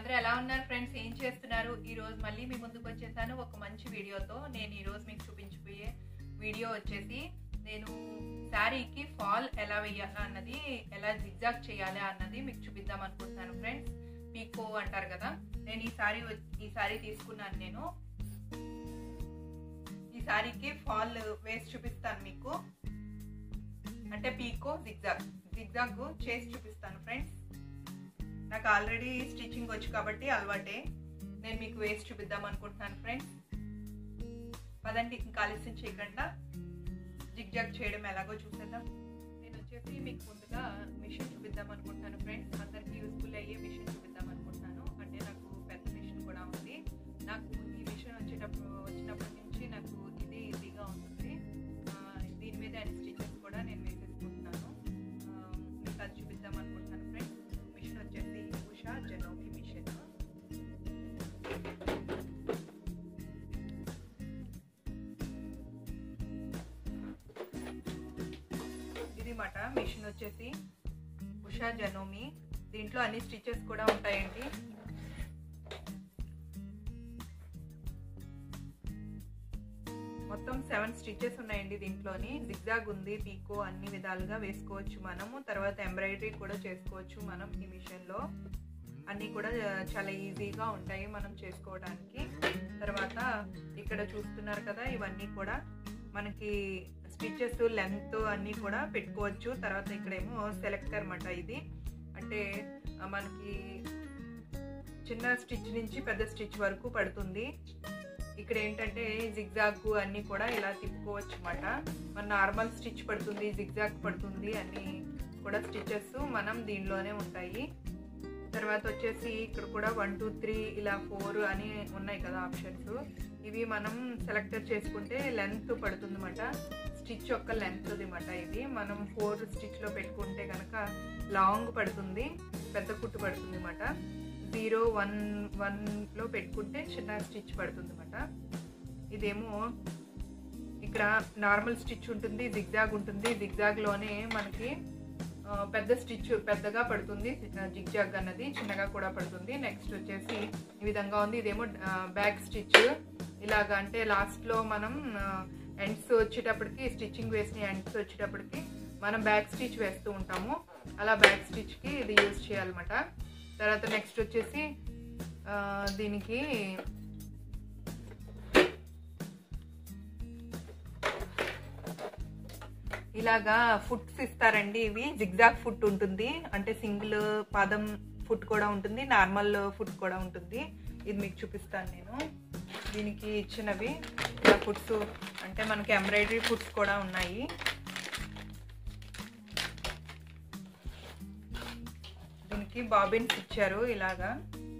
అందరూ ఎలా ఉన్నారు ఫ్రెండ్స్ ఏం చేస్తున్నారు ఈ రోజు మళ్ళీ మీ ముందుకు వచ్చేసాను ఒక మంచి వీడియోతో నేను ఈ రోజు మీకు చూపించబోయే వీడియో వచ్చేసి నేను శారీకి ఫాల్ ఎలా వేయాలా అన్నది ఎలా జిగ్జాగ్ చేయాలి అన్నది మీకు చూపిద్దాం అనుకుంటున్నాను ఫ్రెండ్స్ పీకో అంటారు కదా నేను ఈ సారీ ఈ సారీ తీసుకున్నాను నేను ఈ సారీకి ఫాల్ వేసి చూపిస్తాను మీకు అంటే పీకో జిగ్జాగ్ జిగ్జాగ్ చేసి చూపిస్తాను ఫ్రెండ్స్ నాకు ఆల్రెడీ స్టిచ్చింగ్ వచ్చు కాబట్టి అలవాటే నేను మీకు వేసి చూపిద్దాం అనుకుంటున్నాను ఫ్రెండ్స్ పదండి ఇంకా ఆలస్యం చేయకుండా జిగ్జాగ్ చేయడం ఎలాగో చూసేద్దాం నేను వచ్చేసి మీకు ముందుగా మిషన్ చూపిద్దాం అనుకుంటున్నాను ఫ్రెండ్స్ అందరికీ యూస్ఫుల్ అయ్యే మిషన్ చూపిద్దాం అనుకుంటున్నాను అంటే నాకు పెద్ద మిషన్ కూడా ఉంది నాకు ఈ మిషన్ వచ్చేటప్పుడు వచ్చినప్పటి నుంచి నాకు ఇది ఈజీగా ఉంటుంది దీని మీద అన్ని స్టిచెస్ కూడా నేను వేసేసుకుంటున్నాను మీకు అది చూపిద్దాం అనుకుంటున్నాను ఫ్రెండ్స్ మిషన్ వచ్చేసి ఉషా జనోమి మిషన్ ఇది మాట మిషన్ వచ్చేసి ఉషా జనోమి దీంట్లో అన్ని స్టిచెస్ కూడా ఉంటాయండి మొత్తం సెవెన్ స్టిచెస్ ఉన్నాయండి దీంట్లోని జిగ్జాగ్ ఉంది పీకో అన్ని విధాలుగా వేసుకోవచ్చు మనము తర్వాత ఎంబ్రాయిడరీ కూడా చేసుకోవచ్చు మనం ఈ మిషన్లో అన్నీ కూడా చాలా ఈజీగా ఉంటాయి మనం చేసుకోవడానికి తర్వాత ఇక్కడ చూస్తున్నారు కదా ఇవన్నీ కూడా మనకి స్టిచెస్ లెంత్ అన్నీ కూడా పెట్టుకోవచ్చు తర్వాత ఇక్కడేమో సెలెక్టర్ అనమాట ఇది అంటే మనకి చిన్న స్టిచ్ నుంచి పెద్ద స్టిచ్ వరకు పడుతుంది ఇక్కడ ఏంటంటే జిగ్జాగ్ అన్నీ కూడా ఇలా తిప్పుకోవచ్చు అనమాట మన నార్మల్ స్టిచ్ పడుతుంది జిగ్జాగ్ పడుతుంది అన్నీ కూడా స్టిచెస్ మనం దీనిలోనే ఉంటాయి తర్వాత వచ్చేసి ఇక్కడ కూడా వన్ టూ త్రీ ఇలా ఫోర్ అని ఉన్నాయి కదా ఆప్షన్స్ ఇవి మనం సెలెక్టర్ చేసుకుంటే లెంత్ పడుతుంది అనమాట స్టిచ్ యొక్క లెంత్ అనమాట ఇది మనం ఫోర్ స్టిచ్లో పెట్టుకుంటే కనుక లాంగ్ పడుతుంది పెద్ద కుట్టు పడుతుంది అనమాట జీరో వన్ వన్లో పెట్టుకుంటే చిన్న స్టిచ్ పడుతుంది అనమాట ఇదేమో ఇక్కడ నార్మల్ స్టిచ్ ఉంటుంది జిగ్జాగ్ ఉంటుంది జిగ్జాగ్లోనే మనకి పెద్ద స్టిచ్ పెద్దగా పడుతుంది జిగ్జాగ్ అన్నది చిన్నగా కూడా పడుతుంది నెక్స్ట్ వచ్చేసి ఈ విధంగా ఉంది ఇదేమో బ్యాక్ స్టిచ్ ఇలాగా అంటే లాస్ట్లో మనం ఎండ్స్ వచ్చేటప్పటికి స్టిచ్చింగ్ వేసిన ఎండ్స్ వచ్చేటప్పటికి మనం బ్యాక్ స్టిచ్ వేస్తూ ఉంటాము అలా బ్యాక్ స్టిచ్కి ఇది యూజ్ చేయాలన్నమాట తర్వాత నెక్స్ట్ వచ్చేసి దీనికి ఇలాగా ఫుట్స్ ఇస్తారండి ఇవి జిగ్జాగ్ ఫుట్ ఉంటుంది అంటే సింగిల్ పాదం ఫుట్ కూడా ఉంటుంది నార్మల్ ఫుట్ కూడా ఉంటుంది ఇది మీకు చూపిస్తాను నేను దీనికి ఇచ్చినవి ఇలా ఫుట్స్ అంటే మనకి ఎంబ్రాయిడరీ ఫుట్స్ కూడా ఉన్నాయి దీనికి బాబిన్స్ ఇచ్చారు ఇలాగా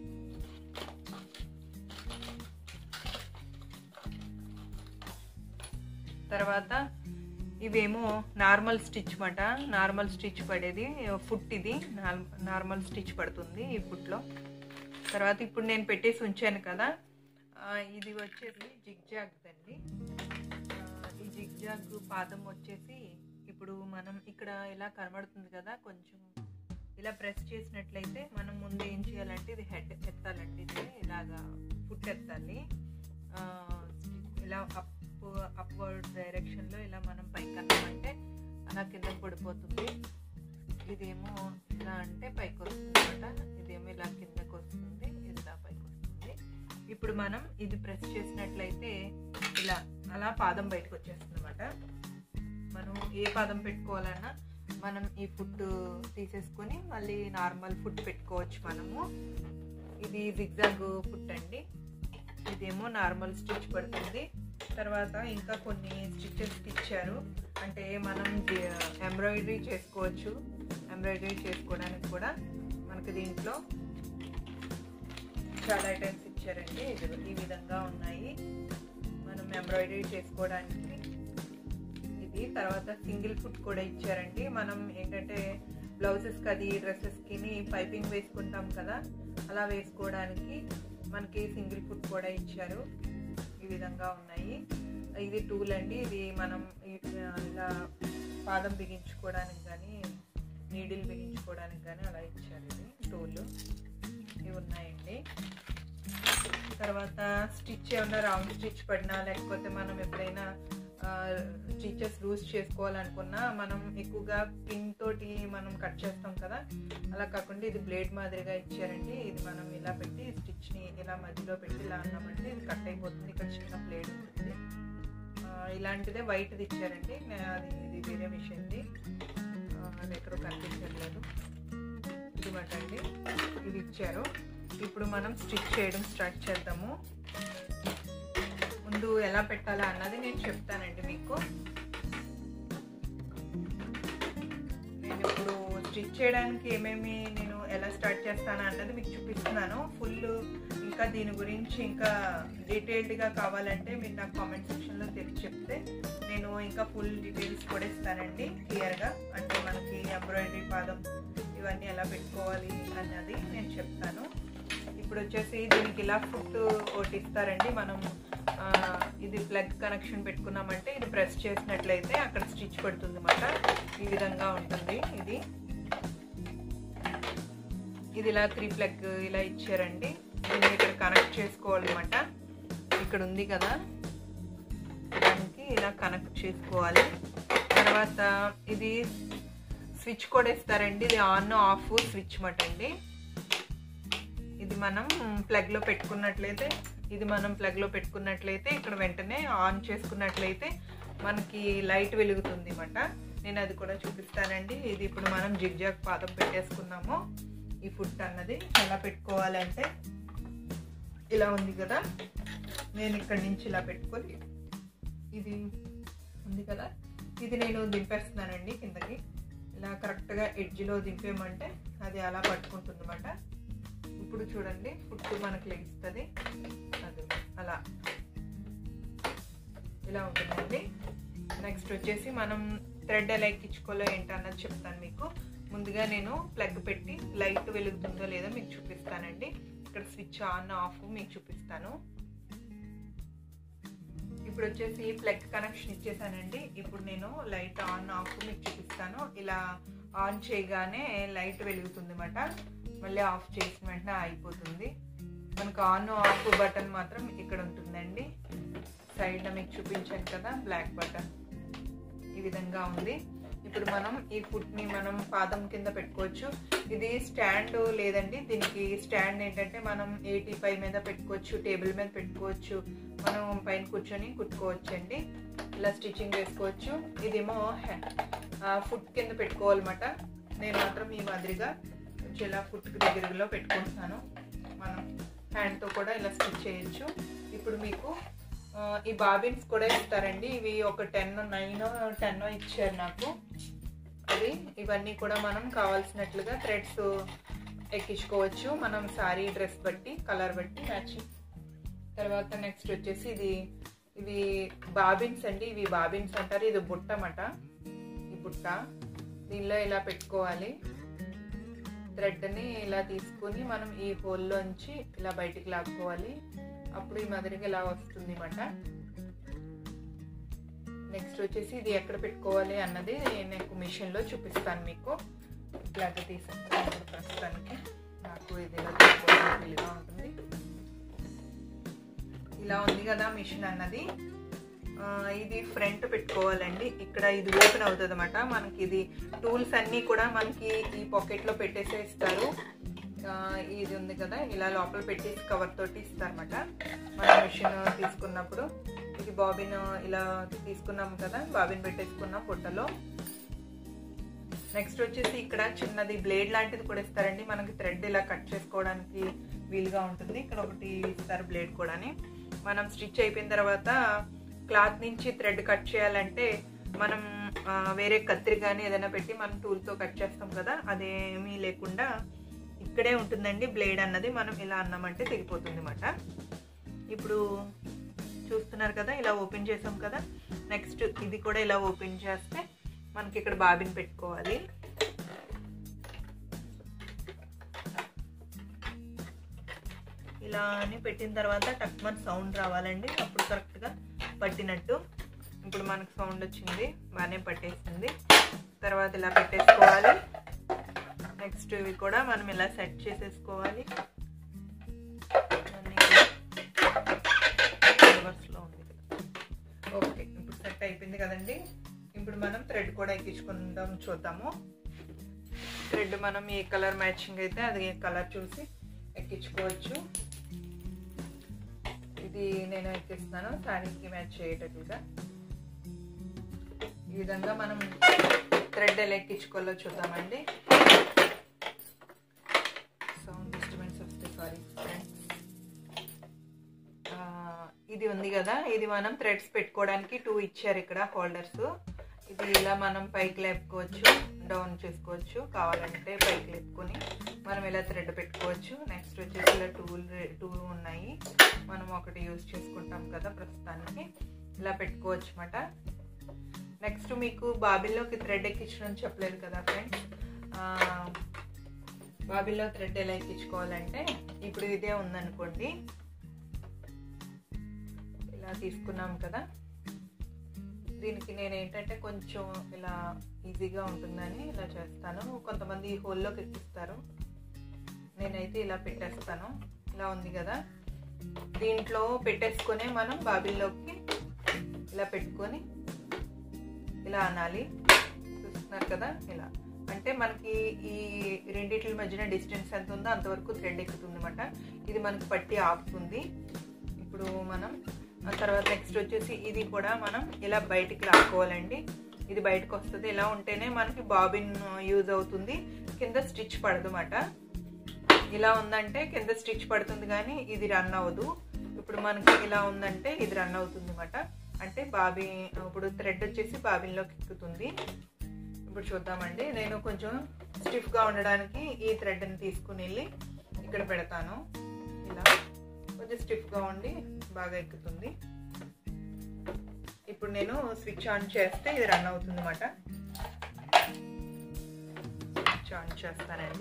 తర్వాత ఇవేమో నార్మల్ స్టిచ్ మాట నార్మల్ స్టిచ్ పడేది ఫుట్ ఇది నార్మల్ స్టిచ్ పడుతుంది ఈ ఫుట్లో తర్వాత ఇప్పుడు నేను పెట్టేసి ఉంచాను కదా ఇది వచ్చేసి జిగ్జాగ్ అండి ఈ జిగ్జాగ్ పాదం వచ్చేసి ఇప్పుడు మనం ఇక్కడ ఇలా కనబడుతుంది కదా కొంచెం ఇలా ప్రెస్ చేసినట్లయితే మనం ముందు ఏం చేయాలంటే ఇది హెడ్ ఎత్తాలండి ఇది ఇలాగా ఫుట్ ఎత్తాలి ఇలా అప్ అప్వర్డ్ డైరెక్షన్లో ఇలా మనం పైకి అన్నామంటే అలా కిందకి పడిపోతుంది ఇదేమో ఇలా అంటే పైకి వస్తుంది అనమాట ఇదేమో ఇలా కిందకి వస్తుంది ఇది ఇలా పైకి వస్తుంది ఇప్పుడు మనం ఇది ప్రెస్ చేసినట్లయితే ఇలా అలా పాదం బయటకు వచ్చేస్తుంది అనమాట మనం ఏ పాదం పెట్టుకోవాలన్నా మనం ఈ ఫుడ్ తీసేసుకొని మళ్ళీ నార్మల్ ఫుడ్ పెట్టుకోవచ్చు మనము ఇది జిగ్జాగ్ ఫుడ్ అండి ఇదేమో నార్మల్ స్టిచ్ పడుతుంది తర్వాత ఇంకా కొన్ని స్టిచెస్ ఇచ్చారు అంటే మనం ఎంబ్రాయిడరీ చేసుకోవచ్చు ఎంబ్రాయిడరీ చేసుకోవడానికి కూడా మనకి దీంట్లో చాలా ఐటమ్స్ ఇచ్చారండి ఈ విధంగా ఉన్నాయి మనం ఎంబ్రాయిడరీ చేసుకోవడానికి ఇది తర్వాత సింగిల్ ఫుట్ కూడా ఇచ్చారండి మనం ఏంటంటే బ్లౌజెస్కి అది డ్రెస్సెస్కి పైపింగ్ వేసుకుంటాం కదా అలా వేసుకోవడానికి మనకి సింగిల్ ఫుట్ కూడా ఇచ్చారు ఈ విధంగా ఉన్నాయి ఇది టూల్ అండి ఇది మనం ఇలా పాదం బిగించుకోవడానికి కానీ నీడిల్ బిగించుకోవడానికి కానీ అలా ఇచ్చారు ఇది టూల్ ఇవి ఉన్నాయండి తర్వాత స్టిచ్ ఏమన్నా రౌండ్ స్టిచ్ పడినా లేకపోతే మనం ఎప్పుడైనా స్టిచెస్ లూజ్ చేసుకోవాలనుకున్నా మనం ఎక్కువగా పిన్ తోటి మనం కట్ చేస్తాం కదా అలా కాకుండా ఇది బ్లేడ్ మాదిరిగా ఇచ్చారండి ఇది మనం ఇలా పెట్టి స్టిచ్ని ఇలా మధ్యలో పెట్టి ఇలా అన్నామంటే ఇది కట్ అయిపోతుంది ఇక్కడ చిన్న బ్లేడ్ ఉంటుంది ఆ, ఇలాంటిదే వైట్ది ఇచ్చారండి నే- అది ఇది వేరే మిషన్ది ఆ, అది ఎక్కడో కనిపించట్లేదు ఇది మాట అండి ఇది ఇచ్చారు ఇప్పుడు మనం స్టిచ్ చేయడం స్టార్ట్ చేద్దాము ముందు ఎలా పెట్టాలా అన్నది నేను చెప్తానండి మీకు నేను ఇప్పుడు స్టిచ్ చేయడానికి ఏమేమి నేను ఎలా స్టార్ట్ చేస్తాను అన్నది మీకు చూపిస్తున్నాను ఫుల్ ఇంకా దీని గురించి ఇంకా డీటెయిల్డ్గా కావాలంటే మీరు నాకు కామెంట్ సెక్షన్లో తెలిసి చెప్తే నేను ఇంకా ఫుల్ డీటెయిల్స్ కూడా ఇస్తానండి క్లియర్గా అంటే మనకి ఎంబ్రాయిడరీ పాదం ఇవన్నీ ఎలా పెట్టుకోవాలి అన్నది నేను చెప్తాను ఇప్పుడు వచ్చేసి దీనికి ఇలా ఫుట్ ఒకటి ఇస్తారండి మనం ఆ, ఇది ప్లగ్ కనెక్షన్ పెట్టుకున్నామంటే ఇది ప్రెస్ చేసినట్లయితే అక్కడ స్టిచ్ పడుతుంది అన్నమాట ఈ విధంగా ఉంటుంది ఇది ఇది ఇలా త్రీ ప్లగ్ ఇలా ఇచ్చారండి దీన్ని ఇక్కడ కనెక్ట్ చేసుకోవాలన్నమాట ఇక్కడ ఉంది కదా దానికి ఇలా కనెక్ట్ చేసుకోవాలి తర్వాత ఇది స్విచ్ కూడా ఇస్తారండి ఇది ఆన్ ఆఫ్ స్విచ్ మాట అండి ఇది మనం ప్లగ్లో పెట్టుకున్నట్లయితే ఇది మనం ప్లగ్లో పెట్టుకున్నట్లయితే ఇక్కడ వెంటనే ఆన్ చేసుకున్నట్లయితే మనకి లైట్ వెలుగుతుంది అన్నమాట నేను అది కూడా చూపిస్తానండి ఇది ఇప్పుడు మనం జిగ్జాగ్ పాదం పెట్టేసుకున్నాము ఈ ఫుడ్ అన్నది ఎలా పెట్టుకోవాలంటే ఇలా ఉంది కదా నేను ఇక్కడి నుంచి ఇలా పెట్టుకొని ఇది ఉంది కదా ఇది నేను దింపేస్తున్నానండి కిందకి ఇలా కరెక్ట్గా ఎడ్జ్లో దింపేయమంటే అది అలా పట్టుకుంటుంది అనమాట ఇప్పుడు చూడండి ఫుడ్ మనకు లెగిస్తుంది అది అలా ఇలా ఉంటుందండి నెక్స్ట్ వచ్చేసి మనం థ్రెడ్ ఎలా ఎక్కించుకోవాలో ఏంటన్నది చెప్తాను మీకు ముందుగా నేను ప్లగ్ పెట్టి లైట్ వెలుగుతుందో లేదో మీకు చూపిస్తానండి ఇక్కడ స్విచ్ ఆన్ ఆఫ్ మీకు చూపిస్తాను ఇప్పుడు వచ్చేసి ప్లగ్ కనెక్షన్ ఇచ్చేసానండి ఇప్పుడు నేను లైట్ ఆన్ ఆఫ్ మీకు చూపిస్తాను ఇలా ఆన్ చేయగానే లైట్ వెలుగుతుంది అన్నమాట మళ్ళీ ఆఫ్ చేసిన వెంటనే అయిపోతుంది మనకు ఆన్ ఆఫ్ బటన్ మాత్రం ఇక్కడ ఉంటుందండి సైడ్న మీకు చూపించాను కదా బ్లాక్ బటన్ ఈ విధంగా ఉంది ఇప్పుడు మనం ఈ ఫుట్ని మనం పాదం కింద పెట్టుకోవచ్చు ఇది స్టాండ్ లేదండి దీనికి స్టాండ్ ఏంటంటే మనం ఎయిటీ ఫైవ్ మీద పెట్టుకోవచ్చు టేబుల్ మీద పెట్టుకోవచ్చు మనం పైన కూర్చొని కుట్టుకోవచ్చు అండి ఇలా స్టిచ్చింగ్ వేసుకోవచ్చు ఇదేమో ఫుట్ కింద పెట్టుకోవాలన్నమాట నేను మాత్రం ఈ మాదిరిగా కొంచెం ఇలా ఫుట్కి దగ్గరలో పెట్టుకుంటున్నాను మనం హ్యాండ్తో కూడా ఇలా స్టిచ్ చేయొచ్చు ఇప్పుడు మీకు ఆ, ఈ బాబిన్స్ కూడా ఇస్తారండి ఇవి ఒక టెన్ నైన్ టెన్ ఇచ్చారు నాకు అది ఇవన్నీ కూడా మనం కావాల్సినట్లుగా థ్రెడ్స్ ఎక్కించుకోవచ్చు మనం సారీ డ్రెస్ బట్టి కలర్ బట్టి మ్యాచింగ్ తర్వాత నెక్స్ట్ వచ్చేసి ఇది ఇవి బాబిన్స్ అండి ఇవి బాబిన్స్ అంటారు ఇది బుట్ట అన్నమాట ఈ బుట్ట దీనిలో ఇలా పెట్టుకోవాలి థ్రెడ్ని ఇలా తీసుకుని మనం ఈ హోల్లోంచి ఇలా బయటికి లాక్కోవాలి అప్పుడు ఈ మాదిరిగా ఇలా వస్తుంది అన్నమాట నెక్స్ట్ వచ్చేసి ఇది ఎక్కడ పెట్టుకోవాలి అన్నది నేను మిషన్లో చూపిస్తాను మీకు ఇట్లాగే తీసుకుంటాను ఇప్పుడు ప్రస్తుతానికి నాకు ఇది ఇలా తీసుకోవడానికి వీలుగా ఉంటుంది ఇలా ఉంది కదా మిషన్ అన్నది ఆ, ఇది ఫ్రంట్ పెట్టుకోవాలండి ఇక్కడ ఇది ఓపెన్ అవుతుంది అనమాట మనకి ఇది టూల్స్ అన్నీ కూడా మనకి ఈ పాకెట్లో పెట్టేసే ఇస్తారు ఆ, ఇది ఉంది కదా ఇలా లోపల పెట్టేసి కవర్ తోటి ఇస్తారన్నమాట మన మిషన్ తీసుకున్నప్పుడు ఇది బాబిన్ ఇలా తీసుకున్నాం కదా బాబిన్ పెట్టేసుకున్నాం పొట్టలో నెక్స్ట్ వచ్చేసి ఇక్కడ చిన్నది బ్లేడ్ లాంటిది కూడా ఇస్తారండి మనకి థ్రెడ్ ఇలా కట్ చేసుకోవడానికి వీలుగా ఉంటుంది ఇక్కడ ఒకటి ఇస్తారు బ్లేడ్ కూడాని మనం స్టిచ్ అయిపోయిన తర్వాత క్లాత్ నుంచి థ్రెడ్ కట్ చేయాలంటే మనం ఆ, వేరే కత్తిరి కానీ ఏదైనా పెట్టి మనం టూల్తో కట్ చేస్తాం కదా అదేమీ లేకుండా ఇక్కడే ఉంటుందండి బ్లేడ్ అన్నది మనం ఇలా అన్నామంటే తెగిపోతుంది అన్నమాట ఇప్పుడు చూస్తున్నారు కదా ఇలా ఓపెన్ చేసాం కదా నెక్స్ట్ ఇది కూడా ఇలా ఓపెన్ చేస్తే మనకి ఇక్కడ బాబిన్ పెట్టుకోవాలి ఇలా అని పెట్టిన తర్వాత టక్మన్ సౌండ్ రావాలండి అప్పుడు కరెక్ట్గా పట్టినట్టు ఇప్పుడు మనకు సౌండ్ వచ్చింది బాగానే పట్టేసింది తర్వాత ఇలా పెట్టేసుకోవాలి నెక్స్ట్ ఇవి కూడా మనం ఇలా సెట్ చేసేసుకోవాలి అన్నీ కూడా థ్రెడ్ కూడా ఎక్కించుకుందాం చూద్దాము థ్రెడ్ మనం ఏ కలర్ మ్యాచింగ్ అయితే అది కలర్ చూసి ఎక్కించుకోవచ్చు ఇది నేను ఎక్కిస్తున్నాను శారీకి మ్యాచ్ అయ్యేటట్లుగా ఈ విధంగా మనం థ్రెడ్ ఎలా ఎక్కించుకోవాలో చూద్దామండి సౌండ్ డిస్టర్బెన్స్ వస్తే సారీ ఇది ఉంది కదా ఇది మనం థ్రెడ్స్ పెట్టుకోవడానికి టూ ఇచ్చారు ఇక్కడ హోల్డర్స్ ఇది ఇలా మనం పైకి లేపుకోవచ్చు డౌన్ చేసుకోవచ్చు కావాలంటే పైకి లేపుకొని మనం ఇలా థ్రెడ్ పెట్టుకోవచ్చు నెక్స్ట్ వచ్చేసి ఇలా టూ టూ ఉన్నాయి మనం ఒకటి యూజ్ చేసుకుంటాం కదా ప్రస్తుతానికి ఇలా పెట్టుకోవచ్చు అనమాట నెక్స్ట్ మీకు బాబిల్లోకి థ్రెడ్ ఎక్కించడం చెప్పలేదు కదా ఫ్రెండ్స్ బాబిల్లో థ్రెడ్ ఎలా ఎక్కించుకోవాలంటే ఇప్పుడు ఇదే ఉందనుకోండి ఇలా తీసుకున్నాం కదా దీనికి నేను ఏంటంటే కొంచెం ఇలా ఈజీగా ఉంటుందని ఇలా చేస్తాను కొంతమంది ఈ హోల్లోకి ఎక్కిస్తారు నేనైతే ఇలా పెట్టేస్తాను ఇలా ఉంది కదా దీంట్లో పెట్టేసుకొని మనం బాబిల్లోకి ఇలా పెట్టుకొని ఇలా అనాలి చూస్తున్నారు కదా ఇలా అంటే మనకి ఈ రెండిట్ల మధ్యన డిస్టెన్స్ ఎంత ఉందో అంతవరకు థ్రెడ్ ఎక్కుతుంది అనమాట ఇది మనకి పట్టి ఆపుతుంది ఇప్పుడు మనం తర్వాత నెక్స్ట్ వచ్చేసి ఇది కూడా మనం ఇలా బయటికి లాక్కోవాలండి ఇది బయటకు వస్తుంది ఇలా ఉంటేనే మనకి బాబిన్ యూజ్ అవుతుంది కింద స్టిచ్ పడదు అన్నమాట ఇలా ఉందంటే కింద స్టిచ్ పడుతుంది కానీ ఇది రన్ అవ్వదు ఇప్పుడు మనకి ఇలా ఉందంటే ఇది రన్ అవుతుంది అనమాట అంటే బాబీ ఇప్పుడు థ్రెడ్ వచ్చేసి బాబిన్లోకి ఎక్కుతుంది ఇప్పుడు చూద్దామండి నేను కొంచెం స్టిఫ్గా ఉండడానికి ఈ థ్రెడ్ని తీసుకుని వెళ్ళి ఇక్కడ పెడతాను ఇలా కొంచెం స్టిఫ్గా ఉండి బాగా ఎక్కుతుంది ఇప్పుడు నేను స్విచ్ ఆన్ చేస్తే ఇది రన్ అవుతుంది అనమాట స్విచ్ ఆన్ చేస్తానండి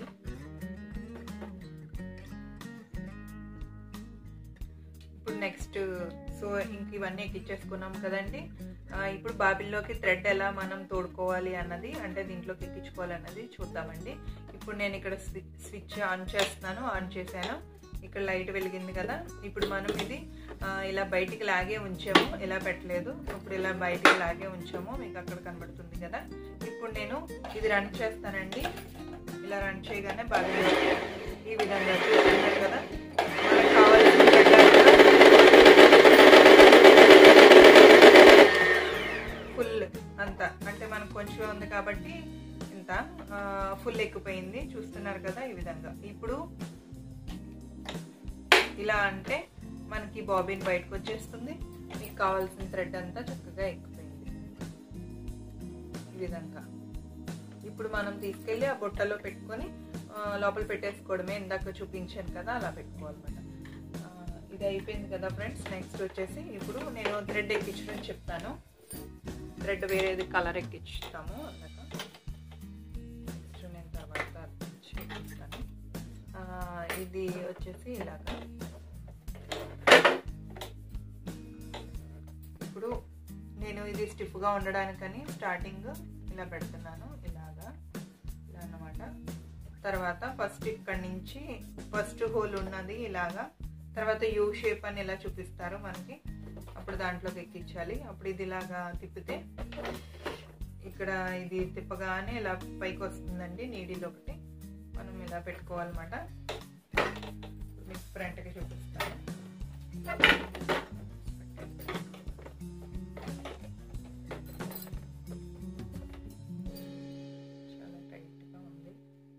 ఇప్పుడు నెక్స్ట్ సో ఇంక ఇవన్నీ ఎక్కించేసుకున్నాం కదండి ఇప్పుడు బాబిల్లోకి థ్రెడ్ ఎలా మనం తోడుకోవాలి అన్నది అంటే దీంట్లోకి ఎక్కించుకోవాలి అన్నది చూద్దామండి ఇప్పుడు నేను ఇక్కడ స్విచ్ ఆన్ చేస్తున్నాను ఆన్ చేశాను ఇక్కడ లైట్ వెలిగింది కదా ఇప్పుడు మనం ఇది ఇలా బయటికి లాగే ఉంచాము ఇలా పెట్టలేదు ఇప్పుడు ఇలా బయటికి లాగే ఉంచాము మీకు అక్కడ కనబడుతుంది కదా ఇప్పుడు నేను ఇది రన్ చేస్తానండి ఇలా రన్ చేయగానే బాగా ఈ విధంగా చూస్తున్నారు కదా మనకు కావాల్సిన ఫుల్ అంత అంటే మనకు కొంచెం ఉంది కాబట్టి ఇంత ఫుల్ ఎక్కిపోయింది చూస్తున్నారు కదా ఈ విధంగా ఇప్పుడు ఇలా అంటే మనకి బాబిన్ బయటకు వచ్చేస్తుంది మీకు కావాల్సిన థ్రెడ్ అంతా చక్కగా ఎక్కిపోయింది ఈ విధంగా ఇప్పుడు మనం తీసుకెళ్ళి ఆ బుట్టలో పెట్టుకొని లోపల పెట్టేసుకోవడమే ఇందాక చూపించాను కదా అలా పెట్టుకోవాలన్నమాట ఇది అయిపోయింది కదా ఫ్రెండ్స్ నెక్స్ట్ వచ్చేసి ఇప్పుడు నేను థ్రెడ్ ఎక్కించడం చెప్తాను థ్రెడ్ వేరేది కలర్ ఎక్కించుతాము అన్నాక నెక్స్ట్ నేను తర్వాత చూపిస్తాను ఇది వచ్చేసి ఇలాగా ఇప్పుడు నేను ఇది స్టిఫ్గా ఉండడానికని స్టార్టింగ్ ఇలా పెడుతున్నాను ఇలాగా ఇలా అన్నమాట తర్వాత ఫస్ట్ ఇక్కడి నుంచి ఫస్ట్ హోల్ ఉన్నది ఇలాగా తర్వాత యూ షేప్ అని ఇలా చూపిస్తారు మనకి అప్పుడు దాంట్లోకి ఎక్కించాలి అప్పుడు ఇది ఇలాగా తిప్పితే ఇక్కడ ఇది తిప్పగానే ఇలా పైకి వస్తుందండి నీడిల్ ఒకటి మనం ఇలా పెట్టుకోవాలన్నమాట మీకు ఫ్రంట్కి చూపిస్తాను చాలా టైట్గా ఉంది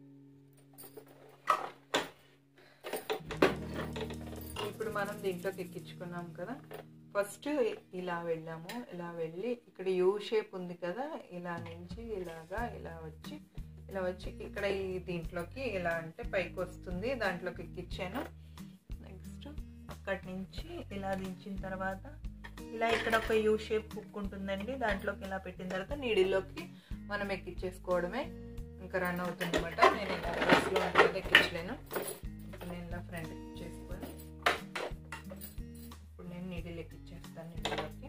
ఇప్పుడు మనం దీంట్లోకి ఎక్కించుకున్నాం కదా ఫస్ట్ ఇలా వెళ్ళాము ఇలా వెళ్ళి ఇక్కడ యూ షేప్ ఉంది కదా ఇలా నుంచి ఇలాగా ఇలా వచ్చి ఇలా వచ్చి ఇక్కడ ఈ దీంట్లోకి ఇలా అంటే పైకి వస్తుంది దాంట్లోకి ఎక్కించాను నెక్స్ట్ అక్కడి నుంచి ఇలా దించిన తర్వాత ఇలా ఇక్కడ ఒక యూ షేప్ హుక్ ఉంటుందండి దాంట్లోకి ఇలా పెట్టిన తర్వాత నీడిల్లోకి మనం ఎక్కించేసుకోవడమే ఇంకా రన్ అవుతుంది అనమాట నేను ఇలా బస్లో ఉంటుంది ఎక్కించలేను ఇప్పుడు నేను ఇలా ఫ్రంట్ చేసుకొని ఇప్పుడు నేను నీడిల్ ఎక్కించేస్తాను నీడిల్లోకి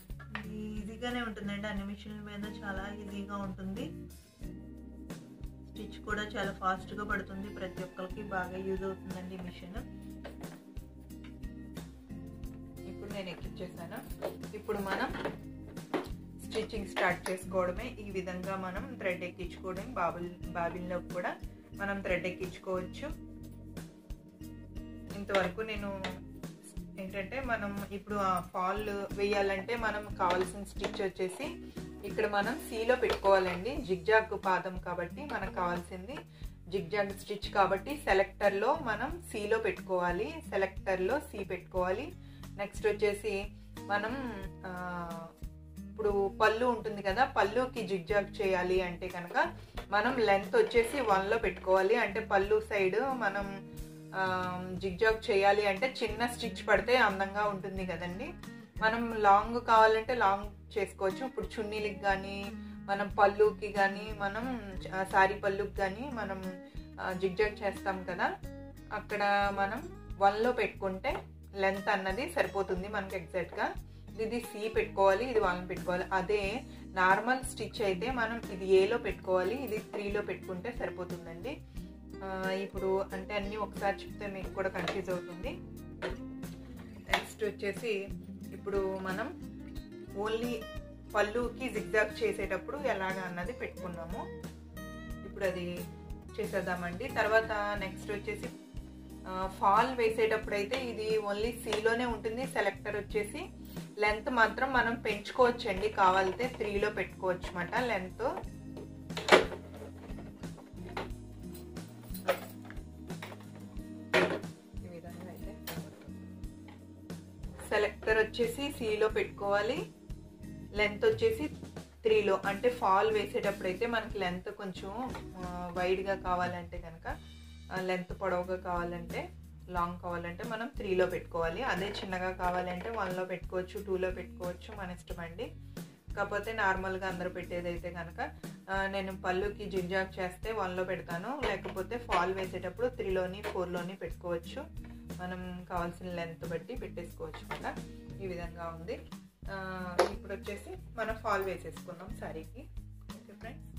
ఈజీగానే ఉంటుందండి అన్ని మిషన్ల మీద చాలా ఈజీగా ఉంటుంది స్టిచ్ కూడా చాలా ఫాస్ట్గా పడుతుంది ప్రతి ఒక్కరికి బాగా యూజ్ అవుతుందండి మిషన్ ఇప్పుడు నేను ఎక్కించేసాను ఇప్పుడు మనం స్టిచ్చింగ్ స్టార్ట్ చేసుకోవడమే ఈ విధంగా మనం థ్రెడ్ ఎక్కించుకోవడం బాబుల్ బాబిల్లో కూడా మనం థ్రెడ్ ఎక్కించుకోవచ్చు ఇంతవరకు నేను ఏంటంటే మనం ఇప్పుడు ఆ ఫాల్ వేయాలంటే మనం కావాల్సిన స్టిచ్ వచ్చేసి ఇక్కడ మనం సీలో పెట్టుకోవాలండి జిగ్జాగ్ పాదం కాబట్టి మనకు కావాల్సింది జిగ్జాగ్ స్టిచ్ కాబట్టి సెలెక్టర్లో మనం సీలో పెట్టుకోవాలి సెలెక్టర్లో సి పెట్టుకోవాలి నెక్స్ట్ వచ్చేసి మనం ఇప్పుడు పళ్ళు ఉంటుంది కదా పళ్ళుకి జిగ్జాగ్ చేయాలి అంటే కనుక మనం లెంత్ వచ్చేసి వన్లో పెట్టుకోవాలి అంటే పళ్ళు సైడ్ మనం జిగ్జాగ్ చేయాలి అంటే చిన్న స్టిచ్ పడితే అందంగా ఉంటుంది కదండి మనం లాంగ్ కావాలంటే లాంగ్ చేసుకోవచ్చు ఇప్పుడు చున్నీలకి కానీ మనం పళ్ళుకి కానీ మనం సారీ పళ్ళుకి కానీ మనం జిగ్జాగ్ చేస్తాం కదా అక్కడ మనం వన్లో పెట్టుకుంటే లెంత్ అన్నది సరిపోతుంది మనకి ఎగ్జాక్ట్గా ఇది సి పెట్టుకోవాలి ఇది వన్ పెట్టుకోవాలి అదే నార్మల్ స్టిచ్ అయితే మనం ఇది ఏలో పెట్టుకోవాలి ఇది త్రీలో పెట్టుకుంటే సరిపోతుందండి ఇప్పుడు అంటే అన్నీ ఒకసారి చెప్తే మీకు కూడా కన్ఫ్యూజ్ అవుతుంది నెక్స్ట్ వచ్చేసి ఇప్పుడు మనం ఓన్లీ పళ్ళుకి జిగ్జాగ్ చేసేటప్పుడు ఎలాగ అన్నది పెట్టుకున్నాము ఇప్పుడు అది చేసేద్దామండి తర్వాత నెక్స్ట్ వచ్చేసి ఫాల్ వేసేటప్పుడు అయితే ఇది ఓన్లీ సీలోనే ఉంటుంది సెలెక్టర్ వచ్చేసి లెంత్ మాత్రం మనం పెంచుకోవచ్చండి కావాలితే త్రీలో పెట్టుకోవచ్చు అనమాట లెంత్ ఈ విధంగా అయితే సెలెక్టర్ వచ్చేసి సిలో పెట్టుకోవాలి లెంత్ వచ్చేసి త్రీలో అంటే ఫాల్ వేసేటప్పుడు అయితే మనకి లెంత్ కొంచెం వైడ్గా కావాలంటే కనుక లెంత్ పొడవుగా కావాలంటే లాంగ్ కావాలంటే మనం త్రీలో పెట్టుకోవాలి అదే చిన్నగా కావాలంటే వన్లో పెట్టుకోవచ్చు టూలో పెట్టుకోవచ్చు మన ఇష్టం అండి కాకపోతే నార్మల్గా అందరూ పెట్టేది అయితే కనుక నేను పళ్ళుకి జిగ్జాగ్ చేస్తే వన్లో పెడతాను లేకపోతే ఫాల్ వేసేటప్పుడు త్రీలోని ఫోర్లోని పెట్టుకోవచ్చు మనం కావాల్సిన లెంత్ బట్టి పెట్టేసుకోవచ్చు కదా ఈ విధంగా ఉంది ఇప్పుడు వచ్చేసి మనం ఫాల్ వేసేసుకున్నాం శారీకి ఓకే ఫ్రెండ్స్